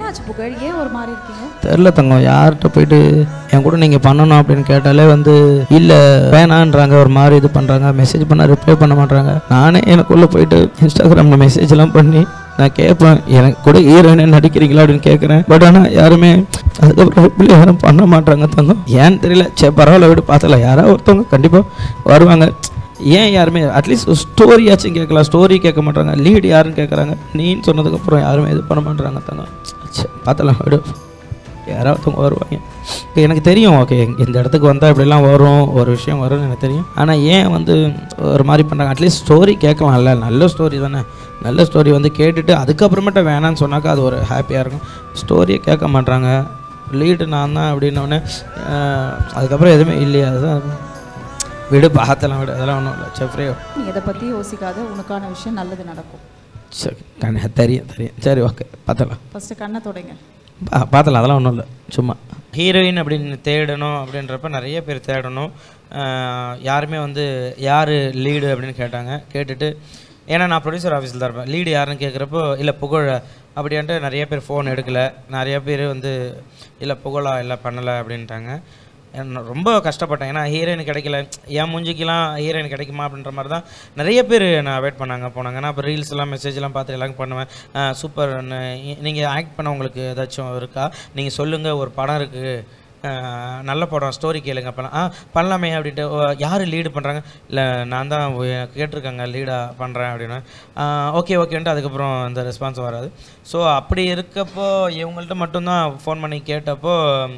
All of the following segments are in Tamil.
என்னாச்சு புகழ் ஏன் ஒரு மாதிரி இருக்கீங்க தெரில தங்கம் யார்கிட்ட போயிட்டு என் கூட நீங்கள் பண்ணணும் அப்படின்னு கேட்டாலே வந்து இல்லை வேணான்றாங்க ஒரு மாதிரி இது பண்ணுறாங்க மெசேஜ் பண்ணால் ரிப்ளை பண்ண மாட்றாங்க நானே எனக்குள்ளே போயிட்டு இன்ஸ்டாகிராமில் மெசேஜ்லாம் பண்ணி நான் கேட்பேன் எனக்கு கூட ஹீரோயின் நடிக்கிறீங்களா அப்படின்னு கேட்குறேன் பட் ஆனால் யாருமே அதுக்கப்புறம் ரிப்ளை யாரும் பண்ண மாட்றாங்க தங்கம் ஏன்னு தெரியல சே பரவாயில்ல விட்டு பார்த்தல யாராவது ஒருத்தவங்க கண்டிப்பாக வருவாங்க ஏன் யாருமே அட்லீஸ்ட் ஸ்டோரியாச்சும் கேட்கலாம் ஸ்டோரி கேட்க மாட்டாங்க லீடு யாருன்னு கேட்குறாங்க நீன்னு சொன்னதுக்கப்புறம் யாருமே இது பண்ண மாட்டாங்க தங்கம் ச்சே, பார்த்தலாம் விடு யாராவது வருவாங்க இப்ப எனக்கு தெரியும் ஓகே இந்த இடத்துக்கு வந்தால் இப்படிலாம் வரும் ஒரு விஷயம் வரும்னு எனக்கு தெரியும் ஆனால் ஏன் வந்து ஒரு மாதிரி பண்ணுறாங்க அட்லீஸ்ட் ஸ்டோரி கேட்கலாம்ல நல்ல ஸ்டோரி தானே நல்ல ஸ்டோரி வந்து கேட்டுட்டு அதுக்கப்புறமேட்ட வேணான்னு சொன்னாக்கா அது ஒரு ஹாப்பியாக இருக்கும் ஸ்டோரியை கேட்க மாட்றாங்க லீடு நான் தான் அப்படின்னோடனே அதுக்கப்புறம் எதுவுமே இல்லையா அதுதான் விடு பார்த்தலாம் விடு அதெல்லாம் ஒன்றும் இல்லை செஃப்ரே நீ எதை பற்றி யோசிக்காத உனக்கான விஷயம் நல்லது நடக்கும் சரி கண்ணு தெரியும் தெரியும் சரி ஓகே பார்த்தலாம் ஃபஸ்ட்டு கண்ணை தொடங்க பா பார்த்தலாம் அதெல்லாம் ஒன்றும் இல்லை சும்மா ஹீரோயின் அப்படின்னு தேடணும் அப்படின்றப்ப நிறைய பேர் தேடணும் ஆஹ் யாருமே வந்து யார் லீடு அப்படின்னு கேட்டாங்க கேட்டுட்டு ஏன்னா நான் ப்ரொடியூசர் ஆஃபீஸில் தான் இருப்பேன் லீடு யாருன்னு கேட்குறப்போ இல்லை புகழ அப்படின்ட்டு நிறைய பேர் ஃபோன் எடுக்கல நிறைய பேர் வந்து இல்லை புகழா இல்லை பண்ணலை அப்படின்ட்டாங்க என்ன ரொம்ப கஷ்டப்பட்டேன் ஏன்னா ஹீரோயின் கிடைக்கல என் மூஞ்சிக்கெலாம் ஹீரோயின் கிடைக்குமா அப்படின்ற மாதிரி தான் நிறைய பேர் நான் வெயிட் பண்ணாங்க போனாங்க நான் இப்போ ரீல்ஸ் எல்லாம் மெசேஜ் எல்லாம் பார்த்து எல்லாம் பண்ணுவேன் சூப்பர் நீங்கள் ஆக்ட் பண்ண உங்களுக்கு ஏதாச்சும் இருக்கா நீங்கள் சொல்லுங்கள் ஒரு படம் இருக்குது அஹ் நல்ல படம் ஸ்டோரி கேளுங்க அப்போலாம் ஆ பண்ணலாமே அப்படின்ட்டு ஓ, யார் லீடு பண்ணுறாங்க இல்லை நான் தான் உ- கேட்டிருக்காங்க லீடாக பண்ணுறேன் அப்படின்னு ஓகே ஓகேன்ட்டு அதுக்கப்புறம் அந்த ரெஸ்பான்ஸ் வராது ஸோ அப்படி இருக்கப்போ இவங்கள்ட்ட மட்டும்தான் ஃபோன் பண்ணி கேட்டப்போ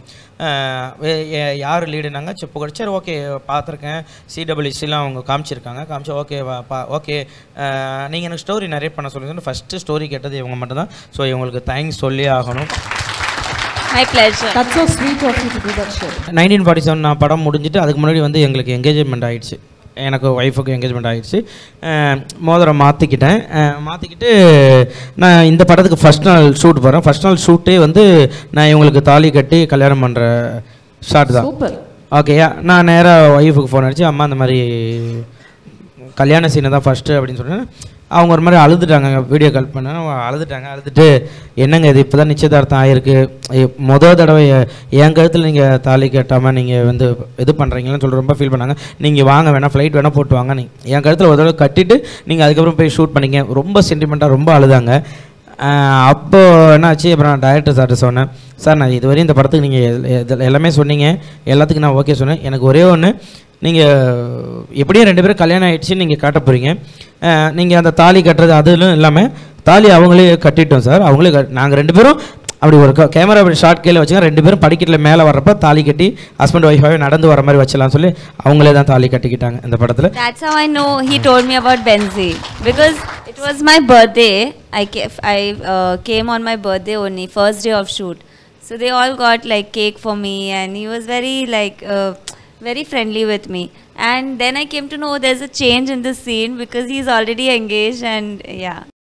அஹ், வே- ய- யார் லீடுனாங்க செப்பு கூட சரி ஓகே பார்த்துருக்கேன் சிடபிள்யூசிலாம் அவங்க காமிச்சிருக்காங்க காமிச்சு ஓகே பா ஓகே நீங்கள் எனக்கு ஸ்டோரி நிறைய பண்ண சொல்லுங்கன்னு ஃபஸ்ட்டு ஸ்டோரி கேட்டது இவங்க மட்டும்தான் ஸோ இவங்களுக்கு தேங்க்ஸ் சொல்லி ஆகணும் My pleasure. That's so sweet of you to do that show nineteen forty seven நான் படம் முடிஞ்சிட்டு அதுக்கு முன்னாடி வந்து எங்களுக்கு என்கேஜ்மெண்ட் ஆயிடுச்சு எனக்கு ஒய்ஃபுக்கு என்கேஜ்மெண்ட் ஆயிடுச்சு அஹ் மோதிரம் மாற்றிக்கிட்டேன் மாற்றிக்கிட்டு நான் இந்த படத்துக்கு ஃபஸ்ட் நாள் ஷூட் போகிறேன் ஃபஸ்ட் நாள் ஷூட்டே வந்து நான் இவங்களுக்கு தாலி கட்டி கல்யாணம் பண்ணுற ஷாட் தான் சூப்பர் ஓகேயா நான் நேராக ஒய்ஃபுக்கு ஃபோன் அடிச்சு அம்மா அந்த மாதிரி கல்யாண சீனை தான் ஃபஸ்ட்டு அப்படின்னு சொன்னேன் அவங்க ஒரு மாதிரி அழுதுட்டாங்க வீடியோ கால் பண்ண அழுதுட்டாங்க அழுதுட்டு என்னங்க இது இப்போ தான் நிச்சயதார்த்தம் ஆகிருக்கு மொதல் தடவை எ- என் கழுத்தில் நீங்கள் தாலி கட்டாமல் நீங்கள் வந்து இது பண்ணுறீங்கன்னு சொல்லி ரொம்ப ஃபீல் பண்ணாங்க நீங்கள் வாங்க வேணாம் ஃப்ளைட் வேணால் போட்டு வாங்க நீங்கள் என் கழுத்தில் ஒரு தடவை கட்டிட்டு நீங்கள் அதுக்கப்புறம் போய் ஷூட் பண்ணீங்க ரொம்ப சென்டிமெண்ட்டாக ரொம்ப அழுதாங்க ஆஹ் அப்போ என்னாச்சு அப்புறம் நான் டைரக்டர் சார்ட்ட சொன்னேன் சார் நான் இதுவரையும் இந்த படத்துக்கு நீங்கள் எல்லாமே சொன்னீங்க எல்லாத்துக்கும் நான் ஓகே சொன்னேன் எனக்கு ஒரே ஒன்று நீங்கள் எப்படியும் ரெண்டு பேரும் கல்யாணம் ஆயிடுச்சுன்னு நீங்கள் காட்ட போகிறீங்க நீங்கள் அந்த தாலி கட்டுறது அதுலும் இல்லாமல் தாலி அவங்களே கட்டிட்டோம் சார் அவங்களே நாங்கள் ரெண்டு பேரும் அப்படி ஒரு கேமரா அப்படி ஷார்ட் கீழே வச்சுங்க ரெண்டு பேரும் படிக்கட்டில் மேலே வர்றப்ப தாலி கட்டி ஹஸ்பண்ட் ஒய்ஃபாகவே நடந்து வர மாதிரி வச்சலாம்னு சொல்லி அவங்களே தான் தாலி கட்டிக்கிட்டாங்க இந்த படத்தில் That's how I know he told me about Benzi because it was my birthday. I ca- I uh, came on my birthday only, first day of shoot. So they all got like cake for me, and he was very like uh, very friendly with me. And then I came to know there's a change in the scene because he's already engaged, and yeah.